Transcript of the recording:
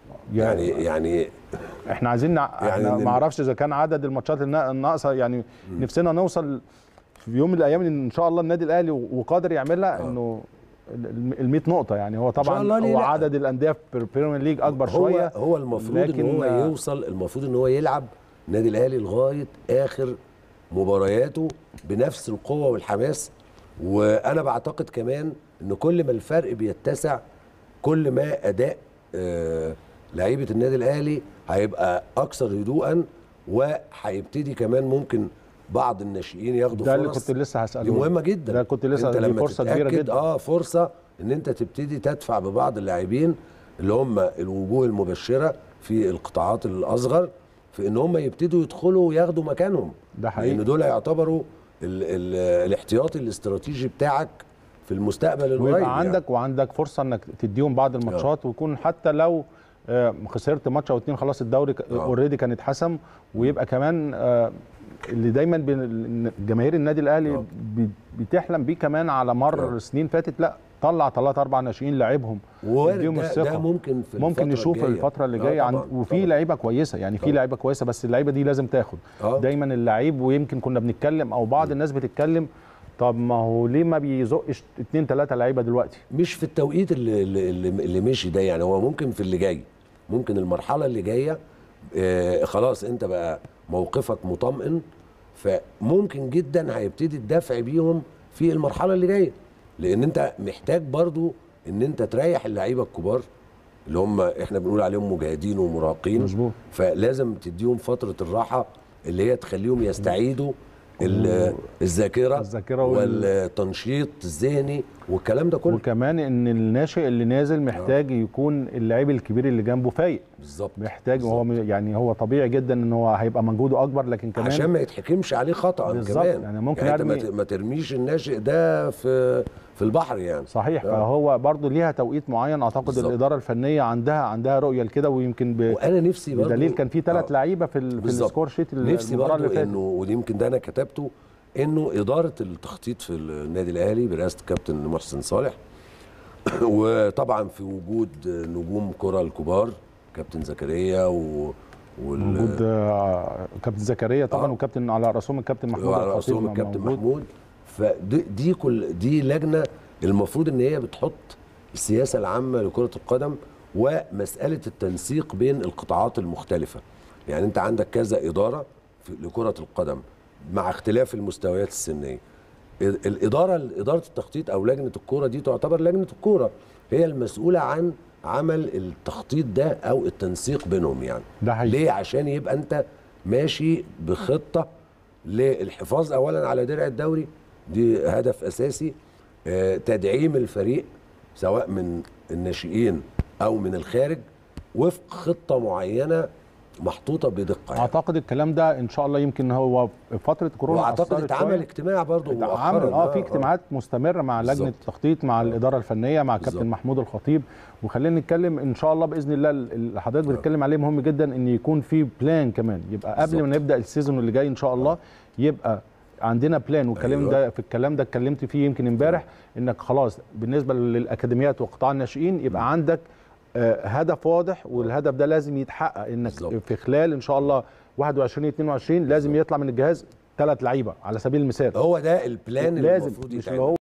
يعني يعني احنا عايزين نع... يعني احنا إن- ما اعرفش اذا كان عدد الماتشات النا- الناقصه يعني نفسنا نوصل في يوم من الايام ان شاء الله النادي الاهلي و- وقادر يعملها انه ال 100 نقطه يعني هو طبعا الله ليه هو لأ؟ عدد الانديه في البريمير ليج اكبر هو شويه هو المفروض ان لكن- هو يوصل المفروض ان هو يلعب النادي الاهلي لغايه اخر مبارياته بنفس القوه والحماس وانا بعتقد كمان ان كل ما الفرق بيتسع كل ما اداء آه لعيبه النادي الاهلي هيبقى اكثر هدوءا وهيبتدي كمان ممكن بعض الناشئين ياخدوا ده اللي فرص كنت لسه هساله دي مهمه جدا ده كنت لسه انت دي لما فرصه كبيره تتأكد جدا اه فرصه ان انت تبتدي تدفع ببعض اللاعبين اللي هم الوجوه المبشره في القطاعات الاصغر في ان هم يبتدوا يدخلوا وياخدوا مكانهم ده حقيقي. لان دول يعتبروا ال ال الاحتياطي الاستراتيجي بتاعك في المستقبل القريب ويبقى يعني. عندك وعندك فرصه انك تديهم بعض الماتشات ويكون حتى لو آه، خسرت ماتش او اتنين خلاص الدوري آه. اوريدي كان اتحسم ويبقى كمان آه، اللي دايما بين- جماهير النادي الاهلي آه. بي- بتحلم بيه كمان على مر آه. سنين فاتت لا طلع ثلاث اربع ناشئين لعبهم ووارد اديهم ده, ده الثقة. ممكن في ممكن الفترة نشوف الجاية. الفتره اللي آه جايه عن طبعاً، وفي طبعاً. لعيبه كويسه يعني في طبعاً. لعيبه كويسه بس اللعيبه دي لازم تاخد آه. دايما اللعيب ويمكن كنا بنتكلم او بعض الناس بتتكلم طب ما هو ليه ما بيزقش اتنين تلاته لعيبه دلوقتي مش في التوقيت اللي, اللي, اللي اللي مشي ده يعني هو ممكن في اللي جاي ممكن المرحله اللي جايه آه خلاص انت بقى موقفك مطمئن فممكن جدا هيبتدي الدفع بيهم في المرحله اللي جايه لان انت محتاج برضو ان انت تريح اللعيبه الكبار اللي هم احنا بنقول عليهم مجاهدين ومراهقين مظبوط. فلازم تديهم فتره الراحه اللي هي تخليهم يستعيدوا ال- الذاكره الذاكرة وال- والتنشيط الذهني والكلام ده كله وكمان ان الناشئ اللي نازل محتاج يكون اللعيب الكبير اللي جنبه فايق بالظبط محتاج هو يعني هو طبيعي جدا ان هو هيبقى مجهوده اكبر لكن كمان عشان ما يتحكمش عليه خطا بالظبط، كمان يعني ممكن يعني انت ما أرمي- ت- ما ترميش الناشئ ده في في البحر يعني صحيح آه. فهو برضه ليها توقيت معين اعتقد بالظبط. الاداره الفنيه عندها عندها رؤيه لكده ويمكن ب... وانا نفسي برضو بدليل كان في ثلاث آه. لعيبه في, ال... في بالظبط. السكور شيت نفسي المباراه اللي برضو فاتت انه ودي يمكن ده انا كتبته انه اداره التخطيط في النادي الاهلي برئاسه الكابتن محسن صالح وطبعا في وجود نجوم كره الكبار كابتن زكريا و وال- موجود آه، كابتن زكريا طبعا آه. وكابتن على راسهم الكابتن محمود وعلى الخطيب راسهم الكابتن موجود. محمود فدي دي كل دي لجنه المفروض ان هي بتحط السياسه العامه لكره القدم ومساله التنسيق بين القطاعات المختلفه يعني انت عندك كذا اداره في لكره القدم مع اختلاف المستويات السنيه ال- الاداره اداره التخطيط او لجنه الكوره دي تعتبر لجنه الكوره هي المسؤوله عن عمل التخطيط ده او التنسيق بينهم يعني ده حقيقي. ليه عشان يبقى انت ماشي بخطه للحفاظ اولا على درع الدوري دي هدف اساسي آه، تدعيم الفريق سواء من الناشئين او من الخارج وفق خطه معينه محطوطه بدقه يعني. اعتقد الكلام ده ان شاء الله يمكن هو فتره كورونا واعتقد أثرت اتعمل شوية. اجتماع برضه اتعمل مؤخرا اه في اجتماعات مستمره مع لجنه بالظبط. التخطيط مع الاداره الفنيه مع بالظبط. كابتن محمود الخطيب وخلينا نتكلم ان شاء الله باذن الله اللي حضرتك بتتكلم عليه مهم جدا ان يكون في بلان كمان يبقى قبل ما بالظبط. نبدا السيزون اللي جاي ان شاء الله يبقى عندنا بلان والكلام أيوة. ده في الكلام ده اتكلمت فيه يمكن امبارح انك خلاص بالنسبه للاكاديميات وقطاع الناشئين يبقى عندك آه، هدف واضح والهدف ده لازم يتحقق انك بالظبط. في خلال ان شاء الله 21 22 لازم يطلع من الجهاز ثلاث لعيبه على سبيل المثال هو ده البلان اللي لازم المفروض مش يتعمل اللي هو